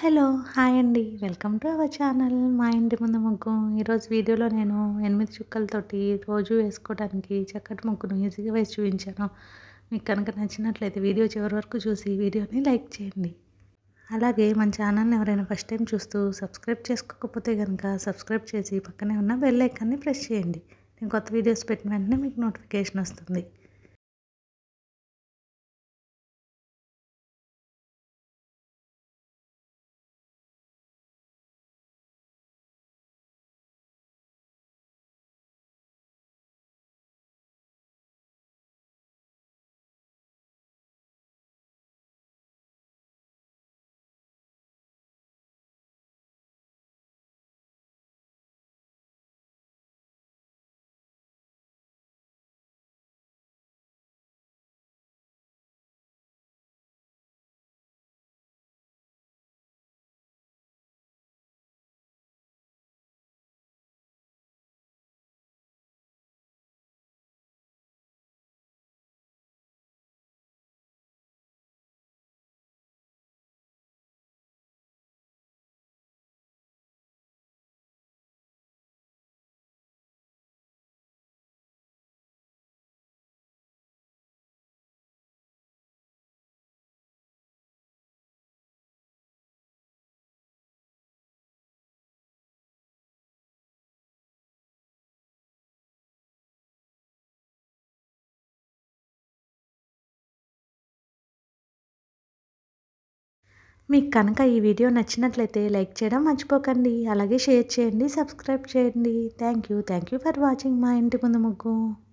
hello hi అండి welcome to our channel మా ఇంటి ముందు ముగ్గు ఈరోజు వీడియోలో నేను ఎనిమిది చుక్కలతోటి రోజు వేసుకోవడానికి చక్కటి ముగ్గును ఈజీగా వేసి చూపించాను మీకు కనుక నచ్చినట్లయితే వీడియో చివరి వరకు చూసి వీడియోని లైక్ చేయండి అలాగే మన ఛానల్ని ఎవరైనా ఫస్ట్ టైం చూస్తూ సబ్స్క్రైబ్ చేసుకోకపోతే కనుక సబ్స్క్రైబ్ చేసి పక్కనే ఉన్న బెల్ ఐకాన్ని ప్రెస్ చేయండి నేను కొత్త వీడియోస్ పెట్టిన వెంటనే మీకు నోటిఫికేషన్ వస్తుంది మీకు కనుక ఈ వీడియో నచ్చినట్లయితే లైక్ చేయడం మర్చిపోకండి అలాగే షేర్ చేయండి సబ్స్క్రైబ్ చేయండి thank you thank you for watching మా ఇంటి ముందు ముగ్గు